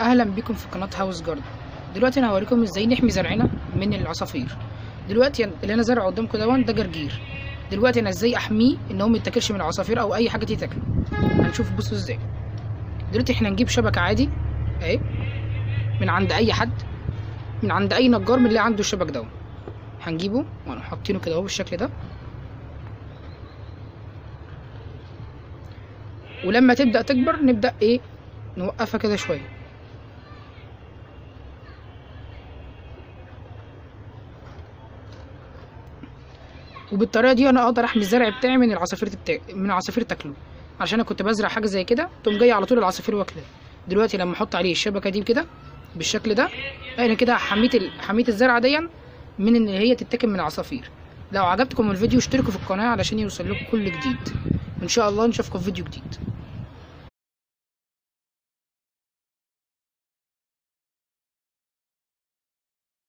اهلا بكم في قناه هاوس جارد دلوقتي انا هوريكم ازاي نحمي زرعنا من العصافير دلوقتي اللي انا زرعه قدامكم دون ده جرجير دلوقتي انا ازاي احميه ان هو ما يتاكلش من العصافير او اي حاجه تيجي تاكله هنشوف بصوا ازاي دلوقتي احنا نجيب شبكه عادي اهي من عند اي حد من عند اي نجار من اللي عنده الشبك ده هنجيبه وانا حاطينه كده اهو بالشكل ده ولما تبدا تكبر نبدا ايه نوقفها كده شويه وبالطريقه دي انا اقدر احمي الزرع بتاعي من العصافير بتاعي من العصافير تاكله عشان انا كنت بزرع حاجه زي كده تقوم جاي على طول العصافير واكله دلوقتي لما احط عليه الشبكه دي كده بالشكل ده انا كده حميت ال... حميت الزرعه دي من ان هي تتاكل من العصافير لو عجبكم الفيديو اشتركوا في القناه علشان يوصل لكم كل جديد وان شاء الله نشوفكم في فيديو جديد